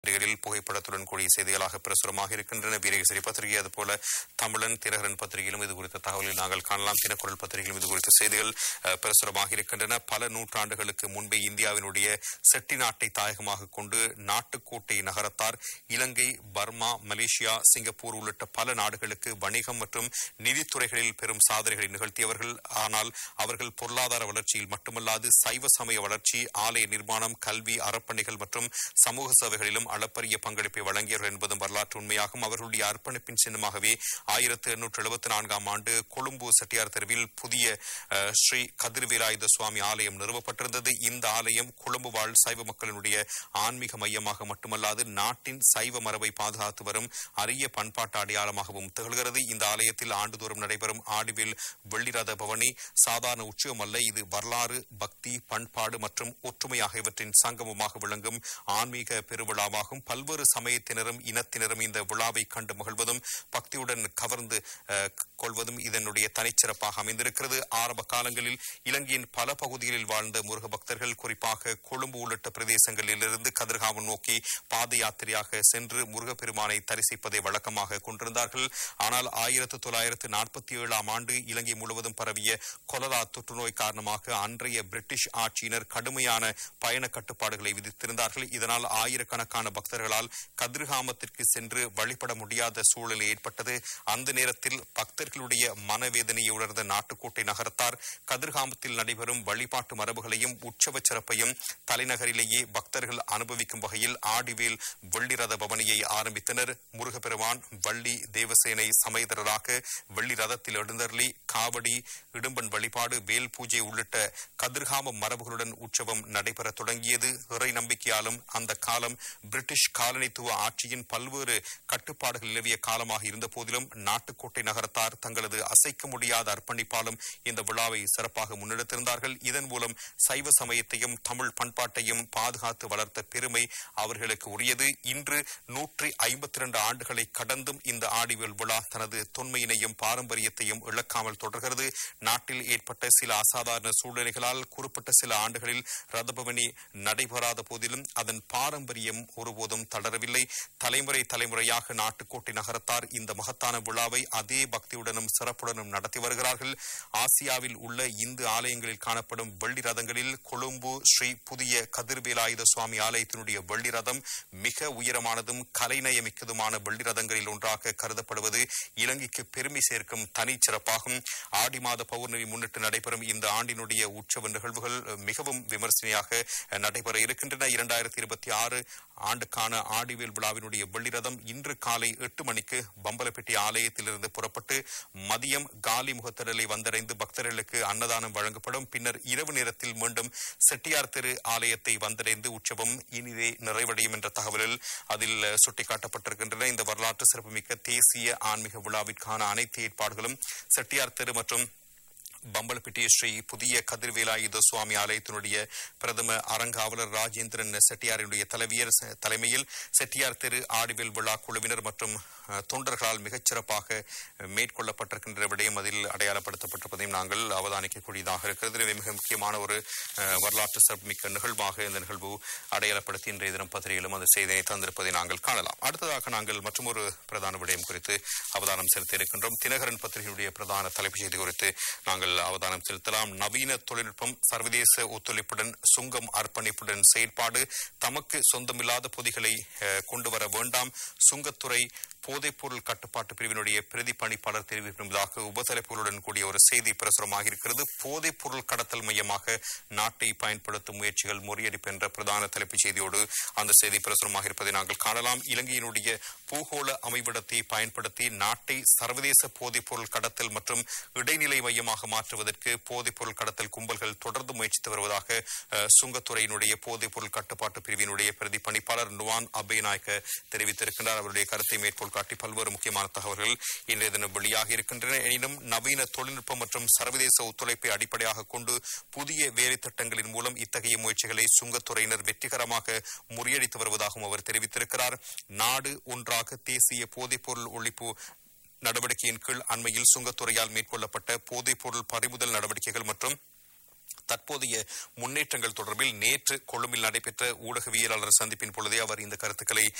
பத்திரிகைகளில் புகைப்படத்துடன் கூடிய செய்திகளாக பிரசுரமாக இருக்கின்றன வீரகேசரி பத்திரிகை அதுபோல தமிழன் தினகரன் பத்திரிகையிலும் இது குறித்த தகவலை நாங்கள் காணலாம் தினக்குரல் பத்திரிகையிலும் இது குறித்த செய்திகள் அஹ், பிரசுரமாக இருக்கின்றன பல நூற்றாண்டுகளுக்கு முன்பே இந்தியாவினுடைய செட்டி நாட்டை தாயகமாக கொண்டு Nattukottai Nagarathar Ilangai Burma Malaysia Singapore உள்ளிட்ட பல நாடுகளுக்கு வணிகம் மற்றும் நிதித்துறைகளில் பெரும் சாதனைகளை நிகழ்த்தியவர்கள் ஆனால் அவர்கள் பொருளாதார வளர்ச்சியில் மட்டுமல்லாது சைவ சமய வளர்ச்சி ஆலய நிர்மாணம் கல்வி அறப்பணிகள் மற்றும் சமூக சேவைகளிலும் அளப்பரிய பங்களிப்பை வழங்கியவர்கள் என்பதும் வரலாற்று உண்மையாகும் அவர்களுடைய அர்ப்பணிப்பின் சின்னமாகவே ஆயிரத்தி எண்ணூற்று எழுபத்தி நான்காம் ஆண்டு கொழும்பு செட்டியார் தெருவில் புதிய அஹ், ஸ்ரீ கதிர்வீராயுத சுவாமி ஆலயம் நிறுவப்பட்டிருந்தது இந்த ஆலயம் கொழும்பு வாழ் சைவ மக்களினுடைய ஆன்மீக மையமாக மட்டுமல்லாது நாட்டின் சைவ மரபை பாதுகாத்து வரும் அரிய பண்பாட்டு அடையாளமாகவும் திகழ்கிறது இந்த ஆலயத்தில் ஆண்டுதோறும் நடைபெறும் ஆடிவில் வெள்ளிரத பவனி சாதாரண உற்சவம் அல்ல இது வரலாறு பக்தி பண்பாடு மற்றும் ஒற்றுமை ஆகியவற்றின் சங்கமமாக விளங்கும் ஆன்மீக பெருவிழாவாகும் பல்வேறு சமயத்தினரும் இனத்தினரும் இந்த விழாவை கண்டு மகிழ்வதும் பக்தியுடன் கவர்ந்து அஹ், கொள்வதும் இதனுடைய தனிச்சிறப்பாக அமைந்திருக்கிறது ஆரம்ப காலங்களில் இலங்கையின் பல பகுதிகளில் வாழ்ந்த முருக பக்தர்கள் குறிப்பாக கொழும்பு உள்ளிட்ட பிரதேசங்களிலிருந்து கதிர்காவன் நோக்கி பாத யாத்திரையாக சென்று முருகப்பெருமானை தரிசிப்பதை வழக்கமாக கொண்டிருந்தார்கள் ஆனால் ஆயிரத்து தொள்ளாயிரத்து நாற்பத்தி ஏழாம் ஆண்டு இலங்கை முழுவதும் பரவிய கொலரா தொற்றுநோய் காரணமாக அன்றைய பிரிட்டிஷ் ஆட்சியினர் கடுமையான பயண கட்டுப்பாடுகளை விதித்திருந்தார்கள் இதனால் ஆயிரக்கணக்கான பக்தர்களால் கதிர்காமத்திற்கு சென்று வழிபட முடியாத சூழல் ஏற்பட்டது அந்த நேரத்தில் பக்தர்களுடைய மனவேதனையை உணர்ந்த நாட்டுக்கோட்டை நகரத்தார் கதிர்காமத்தில் நடைபெறும் வழிபாட்டு மரபுகளையும் உற்சவ சிறப்பையும் தலைநகரிலேயே பக்தர்கள் அனுபவிக்கும் வகையில் ஆடிவேல் வெள்ளி ரத பவனியை ஆரம்பித்தனர் முருகப்பெருமான் வள்ளி தேவசேனை சமேதரராக வெள்ளி ரதத்தில் எழுந்தருளி காவடி இடும்பன் வழிபாடு வேல் பூஜை உள்ளிட்ட கதிர்காம மரபுகளுடன் உற்சவம் நடைபெற தொடங்கியது இறை நம்பிக்கையாலும் அந்த காலம் பிரிட்டிஷ் காலனித்துவ ஆட்சியின் பல்வேறு கட்டுப்பாடுகள் நிலவிய காலமாக இருந்த போதிலும் நாட்டுக்கோட்டை நகரத்தார் தங்களது அசைக்க முடியாத அர்ப்பணிப்பாலும் இந்த விழாவை சிறப்பாக முன்னெடுத்திருந்தார்கள் இதன் மூலம் சைவ சமயத்தையும் தமிழ் பண்பாட்டையும் பாதுகாத்து வளர்த்த பெருமை அவர்களுக்கு உரியது இன்று நூற்றி ஐம்பத்தி இரண்டு ஆண்டுகளை கடந்தும் இந்த ஆடிவேல் விழா தனது தொன்மையினையும் பாரம்பரியத்தையும் இழக்காமல் தொடர்கிறது நாட்டில் ஏற்பட்ட சில அசாதாரண சூழ்நிலைகளால் குறிப்பிட்ட சில ஆண்டுகளில் ரதபவனி நடைபெறாத போதிலும் அதன் பாரம்பரியம் ஒருபோதும் தளரவில்லை தலைமுறை தலைமுறையாக நாட்டுக்கோட்டை நகரத்தார் இந்த மகத்தான விழாவை அதே பக்தியுடனும் சிறப்புடனும் நடத்தி வருகிறார்கள் ஆசியாவில் உள்ள இந்து ஆலயங்களில் காணப்படும் வெள்ளி ரதங்களில் கொழும்பு ஸ்ரீ புதிய கதிர்வேலாயுத சுவாமி ஆலயத்தினுடைய வெள்ளி ரதம் மிக உயரமானதும் கலைநயமிக்கதுமான வெள்ளி ரதங்களில் ஒன்றாக கருதப்படுவது இலங்கைக்கு பெருமை சேர்க்கும் தனிச்சிறப்பாகும் ஆடி மாத பௌர்ணமி முன்னிட்டு நடைபெறும் இந்த ஆண்டினுடைய உற்சவ நிகழ்வுகள் மிகவும் விமர்சனையாக நடைபெற இருக்கின்றன இரண்டாயிரத்தி இருபத்தி ஆறு ஆண்டுக்கான ஆடிவேல் விழாவினுடைய வெள்ளிரதம் இன்று காலை எட்டு மணிக்கு பம்பலப்பட்டி ஆலயத்திலிருந்து புறப்பட்டு மதியம் காலி முகத்திடலை வந்தடைந்து பக்தர்களுக்கு அன்னதானம் வழங்கப்படும் பின்னர் இரவு நேரத்தில் மீண்டும் செட்டியார் தெரு ஆலயத்தை வந்தடைந்து உற்சவம் இனிதே நிறைவடையும் என்ற தகவலில் அதில் சுட்டிக்காட்டப்பட்டிருக்கின்றன இந்த வரலாற்று சிறப்புமிக்க தேசிய ஆன்மீக விழாவிற்கான அனைத்து ஏற்பாடுகளும் செட்டியார் தெரு மற்றும் பம்பலப்பிட்டி ஸ்ரீ புதிய கதிர்வேலாயுத சுவாமி ஆலயத்தினுடைய பிரதம அறங்காவலர் ராஜேந்திரன் செட்டியாரினுடைய தலைவியர் ச- தலைமையில் செட்டியார் தெரு ஆடிவேல் விழா குழுவினர் மற்றும் அஹ், தொண்டர்களால் மிகச் சிறப்பாக அஹ், மேற்கொள்ளப்பட்டிருக்கின்ற விடயம் அதில் அடையாளப்படுத்தப்பட்டிருப்பதையும் நாங்கள் அவதானிக்கக்கூடியதாக இருக்கிறது எனவே மிக முக்கியமான ஒரு அஹ், வரலாற்று சிறப்புமிக்க நிகழ்வாக இந்த நிகழ்வு அடையாளப்படுத்தி இன்றைய தினம் பத்திரிகையிலும் அந்த செய்தியை தந்திருப்பதை நாங்கள் காணலாம் அடுத்ததாக நாங்கள் மற்றொரு பிரதான விடயம் குறித்து அவதானம் செலுத்த இருக்கின்றோம் தினகரன் பத்திரிகையுடைய பிரதான தலைப்புச் செய்தி குறித்து நாங்கள் அவதானம் செலுத்தலாம் நவீன தொழில்நுட்பம் சர்வதேச ஒத்துழைப்புடன் சுங்கம் அர்ப்பணிப்புடன் செயற்பாடு தமக்கு சொந்தமில்லாத பொதிகளை அஹ், கொண்டு வர வேண்டாம் சுங்கத்துறை போதைப்பொருள் கட்டுப்பாட்டு பிரிவினுடைய பிரதி பணிப்பாளர் தெரிவிப்பதாக உபதலைப்புகளுடன் கூடிய ஒரு செய்தி பிரசுரமாக இருக்கிறது போதைப்பொருள் கடத்தல் மையமாக நாட்டை பயன்படுத்தும் முயற்சிகள் முறியடிப்பு என்ற பிரதான தலைப்புச் செய்தியோடு அந்த செய்தி பிரசுரமாக இருப்பதை நாங்கள் காணலாம் இலங்கையினுடைய பூகோள அமைவிடத்தை பயன்படுத்தி நாட்டை சர்வதேச போதைப்பொருள் கடத்தல் மற்றும் இடைநிலை மையமாக மாற்றுவதற்கு போதைப்பொருள் கடத்தல் கும்பல்கள் தொடர்ந்து முயற்சித்து வருவதாக அஹ், சுங்கத்துறையினுடைய போதைப்பொருள் கட்டுப்பாட்டு பிரிவினுடைய பிரதி பணிப்பாளர் நுவான் அபயநாயக்க தெரிவித்திருக்கின்றார் அவருடைய கருத்தை மேற்கோள் காட்டி பல்வேறு முக்கியமான தகவல்கள் இன்றைய தினம் வெளியாகி இருக்கின்றன எனினும் நவீன தொழில்நுட்பம் மற்றும் சர்வதேச ஒத்துழைப்பை அடிப்படையாக கொண்டு புதிய வேலை திட்டங்களின் மூலம் இத்தகைய முயற்சிகளை சுங்கத்துறையினர் வெற்றிகரமாக முறியடித்து வருவதாகவும் அவர் தெரிவித்திருக்கிறார் நாடு ஒன்றாக தேசிய போதைப்பொருள் ஒழிப்பு நடவடிக்கையின் கீழ் அண்மையில் சுங்கத்துறையால் மேற்கொள்ளப்பட்ட போதைப்பொருள் பறிமுதல் நடவடிக்கைகள் மற்றும் தற்போதைய முன்னேற்றங்கள் தொடர்பில் நேற்று கொழும்பில் நடைபெற்ற ஊடகவியலாளர் சந்திப்பின் பொழுதே அவர் இந்த கருத்துக்களை